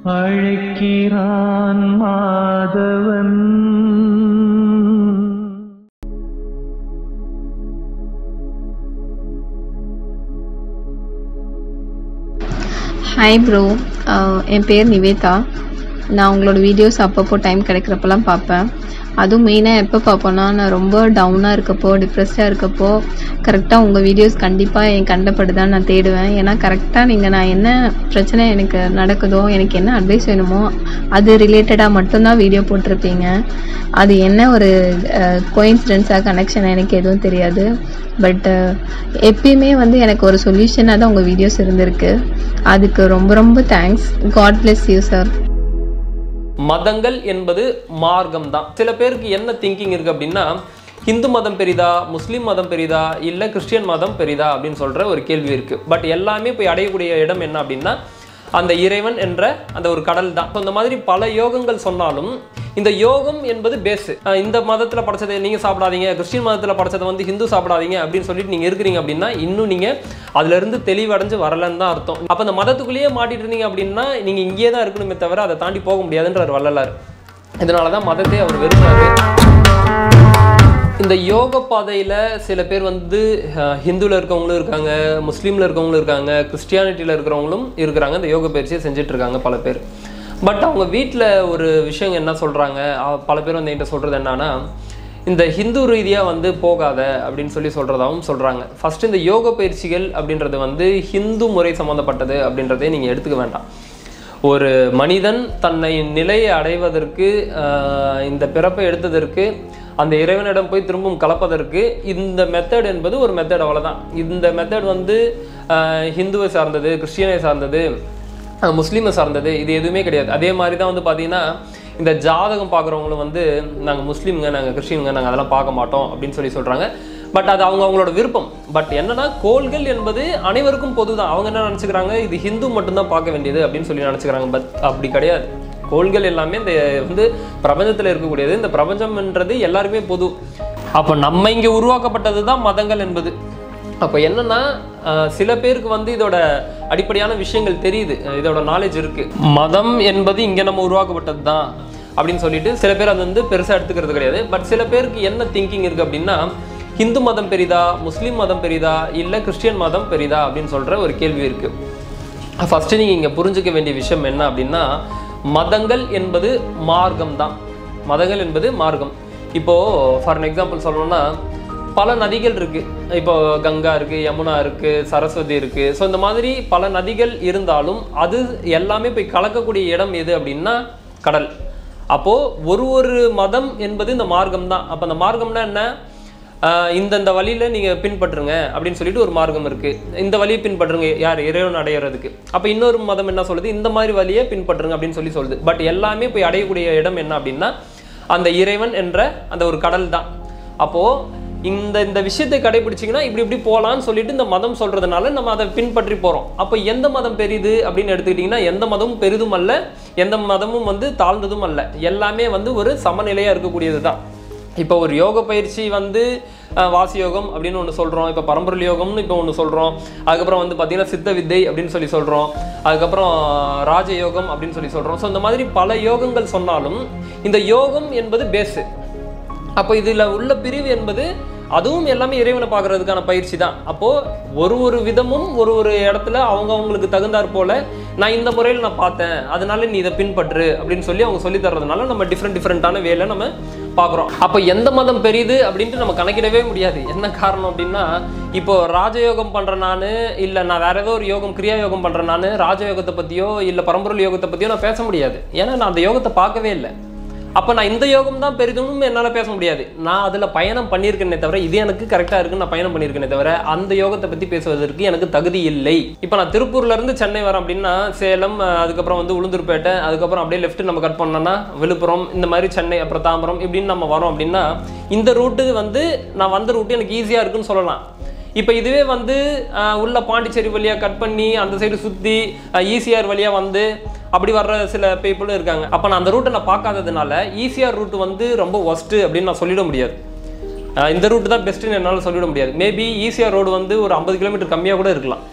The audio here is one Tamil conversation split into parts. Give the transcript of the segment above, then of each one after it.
அழைக்கிறான் மாதவன் ஹாய் ப்ரோ என் பேர் நிவேதா நான் உங்களோட வீடியோஸ் அப்பப்போ டைம் கிடைக்கிறப்பெல்லாம் பார்ப்பேன் அதுவும் மெயினாக எப்போ பார்ப்பேன்னா நான் ரொம்ப டவுனாக இருக்கப்போ டிப்ரெஸ்டாக இருக்கப்போ கரெக்டாக உங்கள் வீடியோஸ் கண்டிப்பாக என் கண்டப்பட்டு தான் நான் தேடுவேன் ஏன்னா கரெக்டாக நீங்கள் நான் என்ன பிரச்சனை எனக்கு நடக்குதோ எனக்கு என்ன அட்வைஸ் வேணுமோ அது ரிலேட்டடாக மட்டும்தான் வீடியோ போட்டிருப்பீங்க அது என்ன ஒரு கோயின்சிடென்ஸாக கனெக்ஷன் எனக்கு எதுவும் தெரியாது பட் எப்பயுமே வந்து எனக்கு ஒரு சொல்யூஷனாக தான் உங்கள் வீடியோஸ் இருந்திருக்கு அதுக்கு ரொம்ப ரொம்ப thanks God bless you sir மதங்கள் என்பது மார்க்கம் தான் சில பேருக்கு என்ன திங்கிங் இருக்கு அப்படின்னா ஹிந்து மதம் பெரிதா முஸ்லீம் மதம் பெரிதா இல்லை கிறிஸ்டியன் மதம் பெரிதா அப்படின்னு சொல்ற ஒரு கேள்வி இருக்கு பட் எல்லாமே போய் அடையக்கூடிய இடம் என்ன அப்படின்னா அந்த இறைவன் என்ற அந்த ஒரு கடல் தான் So, இந்த மாதிரி பல யோகங்கள் சொன்னாலும் இந்த யோகம் என்பது பேஸ் இந்த மதத்துல படைச்சதை நீங்க சாப்பிடாதீங்க கிறிஸ்டின் மதத்துல படைச்சதை வந்து ஹிந்து சாப்பிடாதீங்க அப்படின்னு சொல்லிட்டு நீங்க இருக்கிறீங்க அப்படின்னா இன்னும் நீங்க அதுல இருந்து தெளிவடைஞ்சு வரலன்னு தான் அர்த்தம் அப்ப அந்த மதத்துக்குள்ளேயே மாட்டிட்டு இருந்தீங்க அப்படின்னா நீங்க இங்கேயே தான் இருக்கணுமே தவிர அதை தாண்டி போக முடியாதுன்றார் வள்ளலார் இதனால தான் மதத்தை அவர் வெறுக்கிறாரு இந்த யோக பாதையில் சில பேர் வந்து அஹ், ஹிந்துல இருக்கவங்களும் இருக்காங்க முஸ்லீமில் இருக்கவங்களும் இருக்காங்க கிறிஸ்டியானிட்டியில் இருக்கிறவங்களும் இருக்கிறாங்க இந்த யோக பயிற்சியை செஞ்சுட்டு இருக்காங்க பல பேர் பட் அவங்க வீட்டில் ஒரு விஷயம் என்ன சொல்கிறாங்க பல பேர் வந்து என்கிட்ட சொல்கிறது என்னன்னா இந்த ஹிந்து ரீதியாக வந்து போகாத அப்படின்னு சொல்லி சொல்கிறதாகவும் சொல்கிறாங்க ஃபர்ஸ்ட் இந்த யோக பயிற்சிகள் அப்படின்றது வந்து ஹிந்து முறை சம்மந்தப்பட்டது அப்படின்றதே நீங்கள் எடுத்துக்க வேண்டாம் ஒரு மனிதன் தன்னை நிலையை அடைவதற்கு ஆஹ், இந்த பிறப்பை எடுத்ததற்கு அந்த இறைவனிடம் போய் திரும்பவும் கலப்பதற்கு இந்த மெத்தட் என்பது ஒரு மெத்தட் அவ்வளவுதான் இந்த மெத்தட் வந்து ஆஹ், ஹிந்துவை சார்ந்தது கிறிஸ்டியனை சார்ந்தது அஹ், முஸ்லீமை சார்ந்தது இது எதுவுமே கிடையாது அதே மாதிரி தான் வந்து பார்த்தீங்கன்னா இந்த ஜாதகம் பார்க்குறவங்களும் வந்து நாங்கள் முஸ்லீம்ங்க நாங்கள் கிறிஸ்டின்ங்க நாங்கள் அதெல்லாம் பார்க்க மாட்டோம் அப்படின்னு சொல்லி சொல்கிறாங்க பட் அது அவங்க அவங்களோட விருப்பம் பட் என்னன்னா கோள்கள் என்பது அனைவருக்கும் பொதுதான் அவங்க என்ன நினச்சிக்கிறாங்க இது ஹிந்து மட்டும்தான் பார்க்க வேண்டியது அப்படின்னு சொல்லி நினச்சிக்கிறாங்க பட் அப்படி கிடையாது கோள்கள் எல்லாமே இந்த வந்து பிரபஞ்சத்தில் இருக்கக்கூடியது இந்த பிரபஞ்சம்ன்றது எல்லாருமே பொது அப்போ நம்ம இங்கே உருவாக்கப்பட்டது தான் மதங்கள் என்பது அப்போ என்னன்னா அஹ், சில பேருக்கு வந்து இதோட அடிப்படையான விஷயங்கள் தெரியுது அஹ், இதோட நாலேஜ் இருக்கு மதம் என்பது இங்கே நம்ம உருவாக்கப்பட்டது தான் அப்படின்னு சொல்லிட்டு சில பேர் அது வந்து பெருசாக எடுத்துக்கிறது கிடையாது பட் சில பேருக்கு என்ன திங்கிங் இருக்கு அப்படின்னா ஹிந்து மதம் பெரிதா முஸ்லீம் மதம் பெரிதா இல்லை கிறிஸ்டியன் மதம் பெரிதா அப்படின்னு சொல்ற ஒரு கேள்வி இருக்கு ஃபர்ஸ்ட் நீங்க இங்க புரிஞ்சுக்க வேண்டிய விஷயம் என்ன அப்படின்னா மதங்கள் என்பது மார்க்கம் தான் மதங்கள் என்பது மார்க்கம் இப்போ ஃபார் an எக்ஸாம்பிள் சொல்லணும்னா பல நதிகள் இருக்கு இப்போ கங்கா இருக்கு யமுனா இருக்கு சரஸ்வதி இருக்கு ஸோ இந்த மாதிரி பல நதிகள் இருந்தாலும் அது எல்லாமே போய் கலக்கக்கூடிய இடம் எது அப்படின்னா கடல் அப்போ ஒரு ஒரு மதம் என்பது இந்த மார்க்கம் தான் அப்போ அந்த மார்க்கம்னா என்ன ஆஹ் இந்தந்த வழியில நீங்க பின்பற்றுங்க அப்படின்னு சொல்லிட்டு ஒரு மார்க்கம் இருக்கு இந்த வழியை பின்பற்றுங்க யார் இறைவன் அடையிறதுக்கு அப்ப இன்னொரு மதம் என்ன சொல்லுது இந்த மாதிரி வழியை பின்பற்றுங்க அப்படின்னு சொல்லி சொல்லுது பட் எல்லாமே போய் அடையக்கூடிய இடம் என்ன அப்படின்னா அந்த இறைவன் என்ற அந்த ஒரு கடல் தான் அப்போ இந்த இந்த விஷயத்தை கடைபிடிச்சிங்கன்னா இப்படி இப்படி போகலான்னு சொல்லிட்டு இந்த மதம் சொல்றதுனால நம்ம அதை பின்பற்றி போறோம் அப்போ எந்த மதம் பெரிது அப்படின்னு எடுத்துக்கிட்டிங்கன்னா எந்த மதமும் பெரிதும் அல்ல எந்த மதமும் வந்து தாழ்ந்ததும் அல்ல எல்லாமே வந்து ஒரு சமநிலையா இருக்கக்கூடியது தான் இப்போ ஒரு யோக பயிற்சி வந்து அஹ், வாசி யோகம் அப்படின்னு ஒன்று சொல்கிறோம் இப்போ பரம்பொருள் யோகம்னு இப்போ ஒன்று சொல்கிறோம் அதுக்கப்புறம் வந்து பார்த்தீங்கன்னா சித்த வித்தை அப்படின்னு சொல்லி சொல்கிறோம் அதுக்கப்புறம் ராஜ யோகம் அப்படின்னு சொல்லி சொல்கிறோம் ஸோ இந்த மாதிரி பல யோகங்கள் சொன்னாலும் இந்த யோகம் என்பது பேஸு அப்போ இதில் உள்ள பிரிவு என்பது அதுவும் எல்லாமே இறைவனை பார்க்கறதுக்கான பயிற்சி தான் அப்போது ஒரு ஒரு விதமும் ஒரு ஒரு இடத்துல அவங்க அவங்களுக்கு தகுந்தாற் போல நான் இந்த முறையில் நான் பார்த்தேன் அதனால நீ இதை பின்பற்று அப்படின்னு சொல்லி அவங்க சொல்லி தர்றதுனால நம்ம டிஃப்ரெண்ட் டிஃப்ரெண்ட்டான வேலை நம்ம பார்க்குறோம் அப்போ எந்த மதம் பெரியது அப்படின்ட்டு நம்ம கணக்கிடவே முடியாது என்ன காரணம் அப்படின்னா இப்போ ராஜயோகம் பண்ணுறேன் நான் இல்லை நான் வேற ஏதோ ஒரு யோகம் கிரியா யோகம் பண்ணுறேன் நான் ராஜயோகத்தை பற்றியோ இல்லை பரம்பொருள் யோகத்தை பற்றியோ நான் பேச முடியாது ஏன்னா நான் அந்த யோகத்தை பார்க்கவே இல்லை அப்போ நான் இந்த யோகம் தான் பெரிதும்னு என்னால் பேச முடியாது நான் அதில் பயணம் பண்ணியிருக்கேனே தவிர இது எனக்கு கரெக்டாக இருக்குன்னு நான் பயணம் பண்ணியிருக்கேனே தவிர அந்த யோகத்தை பற்றி பேசுவதற்கு எனக்கு தகுதி இல்லை இப்போ நான் திருப்பூர்ல இருந்து சென்னை வரேன் அப்படின்னா சேலம் அஹ், அதுக்கப்புறம் வந்து உளுந்தூர்பேட்டை அதுக்கப்புறம் அப்படியே லெஃப்ட் நம்ம கட் பண்ணோம்னா விழுப்புரம் இந்த மாதிரி சென்னை அப்புறம் தாம்பரம் இப்படின்னு நம்ம வரோம் அப்படின்னா இந்த ரூட்டு வந்து நான் வந்த ரூட்டு எனக்கு ஈஸியாக இருக்குன்னு சொல்லலாம் இப்போ இதுவே வந்து அஹ், உள்ள பாண்டிச்சேரி வழியாக கட் பண்ணி அந்த சைடு சுற்றி ஈசிஆர் வழியாக வந்து அப்படி வர்ற சில பீப்புளும் இருக்காங்க அப்போ நான் அந்த ரூட்டை நான் பார்க்காததுனால ஈசிஆர் ரூட் வந்து ரொம்ப ஒஸ்ட்டு அப்படின்னு நான் சொல்லிட முடியாது அஹ், இந்த ரூட் தான் பெஸ்ட்டுன்னு என்னால் சொல்லிட முடியாது மேபி ஈசிஆர் ரோடு வந்து ஒரு ஐம்பது கிலோமீட்டர் கம்மியாக கூட இருக்கலாம்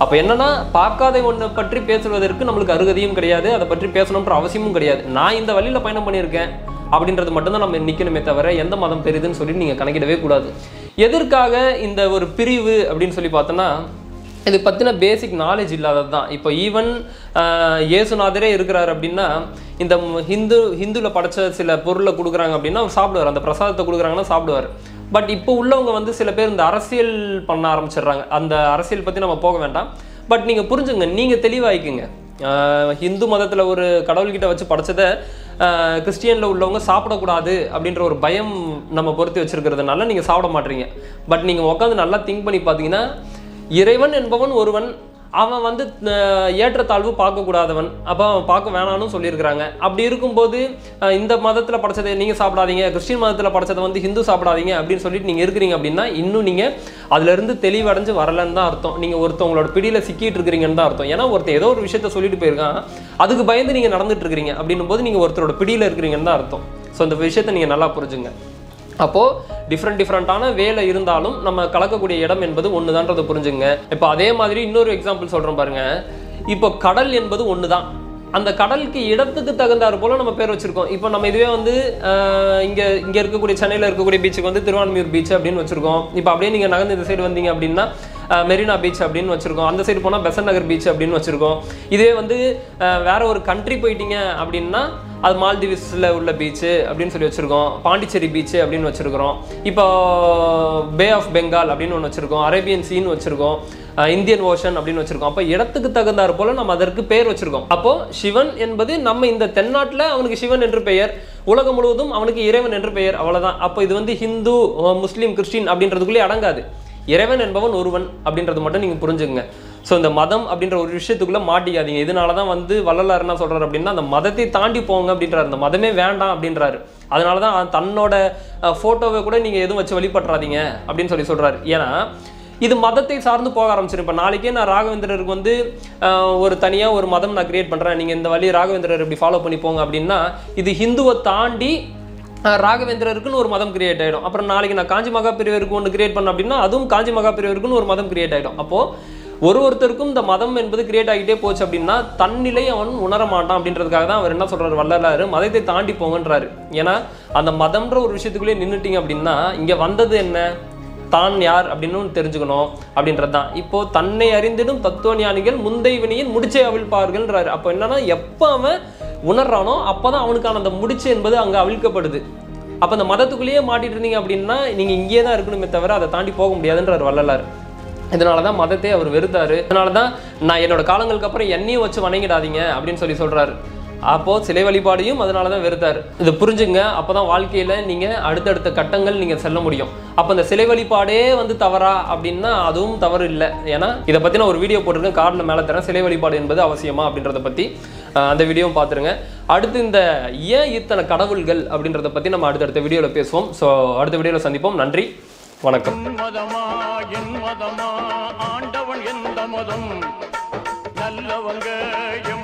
அப்போ என்னன்னா பார்க்காத ஒன்றை பற்றி பேசுவதற்கு நம்மளுக்கு அருகதையும் கிடையாது அதை பற்றி பேசணுன்ற அவசியமும் கிடையாது நான் இந்த வழியில் பயணம் பண்ணியிருக்கேன் அப்படின்றது மட்டும்தான் நம்ம நிற்கணுமே தவிர எந்த மதம் பெரிதுன்னு சொல்லி நீங்கள் கணக்கிடவே கூடாது எதற்காக இந்த ஒரு பிரிவு அப்படின்னு சொல்லி பார்த்தோன்னா இது பற்றின பேசிக் நாலேஜ் இல்லாதது தான் இப்போ ஈவன் இயேசுநாதரே இருக்கிறார் அப்படின்னா இந்த ம- ஹிந்து ஹிந்துவில் படைச்ச சில பொருளை கொடுக்குறாங்க அப்படின்னா அவர் சாப்பிடுவார் அந்த பிரசாதத்தை கொடுக்குறாங்கன்னா சாப்பிடுவார் பட் இப்போ உள்ளவங்க வந்து சில பேர் இந்த அரசியல் பண்ண ஆரம்பிச்சிடுறாங்க அந்த அரசியல் பற்றி நம்ம போக வேண்டாம் பட் நீங்கள் புரிஞ்சுங்க நீங்கள் தெளிவாயிக்குங்க ஆஹ் ஹிந்து மதத்தில் ஒரு கடவுள்கிட்ட வச்சு படைச்சதை கிறிஸ்டியனில் உள்ளவங்க சாப்பிடக்கூடாது அப்படின்ற ஒரு பயம் நம்ம பொருத்தி வச்சிருக்கிறதுனால நீங்கள் சாப்பிட மாட்டீங்க பட் நீங்கள் உட்காந்து நல்லா திங்க் பண்ணி பார்த்தீங்கன்னா இறைவன் என்பவன் ஒருவன் அவன் வந்து அஹ், ஏற்றத்தாழ்வு பார்க்கக்கூடாதவன் அப்போ அவன் பார்க்க வேணாம்னு சொல்லியிருக்கிறாங்க அப்படி இருக்கும்போது அஹ், இந்த மதத்தில் படைச்சதை நீங்கள் சாப்பிடாதீங்க கிறிஸ்டின் மதத்தில் படைச்சதை வந்து ஹிந்து சாப்பிடாதீங்க அப்படின்னு சொல்லிட்டு நீங்கள் இருக்கிறீங்க அப்படின்னா இன்னும் நீங்கள் அதுலேருந்து தெளிவடைஞ்சு வரலன்னு தான் அர்த்தம் நீங்கள் ஒருத்தவங்களோட பிடியில் சிக்கிட்டு இருக்கிறீங்கன்னு தான் அர்த்தம் ஏன்னா ஒருத்தன் ஏதோ ஒரு விஷயத்த சொல்லிட்டு போயிருக்கான் அதுக்கு பயந்து நீங்கள் நடந்துட்டு இருக்கிறீங்க அப்படின்னும் போது நீங்கள் ஒருத்தரோட பிடியில் இருக்கிறீங்கன்னு தான் அர்த்தம் ஸோ இந்த விஷயத்தை நீங்கள் நல்லா புரிஞ்சுங்க அப்போது டிஃப்ரெண்ட் டிஃப்ரெண்ட்டான வேலை இருந்தாலும் நம்ம கலக்கக்கூடிய இடம் என்பது ஒன்று புரிஞ்சுங்க இப்போ அதே மாதிரி இன்னொரு எக்ஸாம்பிள் சொல்கிறேன் பாருங்க இப்போ கடல் என்பது ஒன்று தான் அந்த கடலுக்கு இடத்துக்கு தகுந்தாற் போல நம்ம பேர் வச்சிருக்கோம் இப்போ நம்ம இதுவே வந்து ஆஹ், இங்க இங்க இருக்கக்கூடிய சென்னையில் இருக்கக்கூடிய பீச்சுக்கு வந்து திருவான்மியூர் பீச் அப்படின்னு வச்சிருக்கோம் இப்போ அப்படியே நீங்க நகர்ந்து இந்த சைடு வந்தீங்க அப்படின்னா ஆஹ், மெரினா பீச் அப்படின்னு வச்சிருக்கோம் அந்த சைடு போனால் பெசன் நகர் பீச் அப்படின்னு வச்சிருக்கோம் இதுவே வந்து ஆஹ், வேற ஒரு கண்ட்ரி போயிட்டீங்க அப்படின்னா அது மால்தீவ்ஸில் உள்ள பீச்சு அப்படின்னு சொல்லி வச்சுருக்கோம் பாண்டிச்சேரி பீச்சு அப்படின்னு வச்சுருக்கிறோம் இப்போ பே ஆஃப் பெங்கால் அப்படின்னு ஒன்று வச்சுருக்கோம் அரேபியன் சீன்னு வச்சுருக்கோம் இந்தியன் ஓஷன் அப்படின்னு வச்சுருக்கோம் அப்போ இடத்துக்கு தகுந்தாற் போல நம்ம அதற்கு பெயர் வச்சுருக்கோம் அப்போ சிவன் என்பது நம்ம இந்த தென்னாட்டில் அவனுக்கு சிவன் என்று பெயர் உலகம் முழுவதும் அவனுக்கு இறைவன் என்று பெயர் அவ்வளவுதான் அப்போ இது வந்து ஹிந்து அஹ், முஸ்லீம் கிறிஸ்டின் அப்படின்றதுக்குள்ளே அடங்காது இறைவன் என்பவன் ஒருவன் அப்படின்றது மட்டும் நீங்கள் புரிஞ்சுங்க ஸோ இந்த மதம் அப்படின்ற ஒரு விஷயத்துக்குள்ள மாட்டிக்காதீங்க இதனால தான் வந்து வள்ளலார் என்ன சொல்றாரு அப்படின்னா அந்த மதத்தை தாண்டி போங்க அப்படின்றாரு அந்த மதமே வேண்டாம் அப்படின்றாரு அதனால தான் தன்னோட ஃபோட்டோவை கூட நீங்கள் எதுவும் வச்சு வழிபட்டுறாதீங்க அப்படின்னு சொல்லி சொல்றாரு ஏன்னா இது மதத்தை சார்ந்து போக ஆரம்பிச்சிரு இப்போ நாளைக்கே நான் ராகவேந்திரருக்கு வந்து அஹ், ஒரு தனியாக ஒரு மதம் நான் கிரியேட் பண்ணுறேன் நீங்கள் இந்த வழி ராகவேந்திரர் இப்படி ஃபாலோ பண்ணி போங்க அப்படின்னா இது ஹிந்துவை தாண்டி அஹ் ராகவேந்திரருக்குன்னு ஒரு மதம் கிரியேட் ஆகிடும் அப்புறம் நாளைக்கு நான் காஞ்சி மகா பிரிவருக்கு ஒன்று கிரியேட் பண்ண அப்படின்னா அதுவும் காஞ்சி மகா பிரிவருக்குன்னு ஒரு மதம் கிரியேட் ஆகிடும் அப்போது ஒரு ஒருத்தருக்கும் இந்த மதம் என்பது கிரியேட் ஆகிட்டே போச்சு அப்படின்னா தன்னிலை அவன் உணர மாட்டான் அப்படின்றதுக்காக தான் அவர் என்ன சொல்றாரு வள்ளலாரு மதத்தை தாண்டி போங்கன்றாரு ஏன்னா அந்த மதம்ன்ற ஒரு விஷயத்துக்குள்ளே நின்னுட்டீங்க அப்படின்னா இங்கே வந்தது என்ன தான் யார் அப்படின்னு தெரிஞ்சுக்கணும் அப்படின்றது தான் இப்போ தன்னை அறிந்திடும் தத்துவ ஞானிகள் முந்தை வினையின் முடிச்சை அவிழ்ப்பார்கள்ன்றாரு அப்போ என்னன்னா எப்போ அவன் உணர்றானோ அப்பதான் அவனுக்கான அந்த முடிச்சு என்பது அங்கே அவிழ்க்கப்படுது அப்போ அந்த மதத்துக்குள்ளேயே மாட்டிட்டு இருந்தீங்க அப்படின்னா நீங்கள் இங்கேயே தான் இருக்கணுமே தவிர அதை தாண்டி போக முடியாதுன்றார் வள்ளலார் இதனால தான் மதத்தை அவர் வெறுத்தாரு இதனால தான் நான் என்னோட காலங்களுக்கு அப்புறம் என்னையும் வச்சு வணங்கிடாதீங்க அப்படின்னு சொல்லி சொல்றாரு அப்போ சிலை வழிபாடையும் அதனால தான் வெறுத்தாரு இது புரிஞ்சுங்க அப்பதான் வாழ்க்கையில நீங்க அடுத்தடுத்த கட்டங்கள் நீங்க செல்ல முடியும் அப்போ இந்த சிலை வழிபாடே வந்து தவறா அப்படின்னா அதுவும் தவறு இல்லை ஏன்னா இதை பத்தி நான் ஒரு வீடியோ போட்டிருக்கேன் கார்டில் மேலே தரேன் சிலை வழிபாடு என்பது அவசியமா அப்படின்றத பத்தி அஹ், அந்த வீடியோவும் பார்த்துருங்க அடுத்து இந்த ஏன் இத்தனை கடவுள்கள் அப்படின்றத பத்தி நம்ம அடுத்தடுத்த வீடியோவில் பேசுவோம் ஸோ அடுத்த வீடியோவில் சந்திப்போம் நன்றி வணக்கம் உன் மதமா என் மதமா ஆண்டவன் எந்த மதம் நல்லவங்க எம்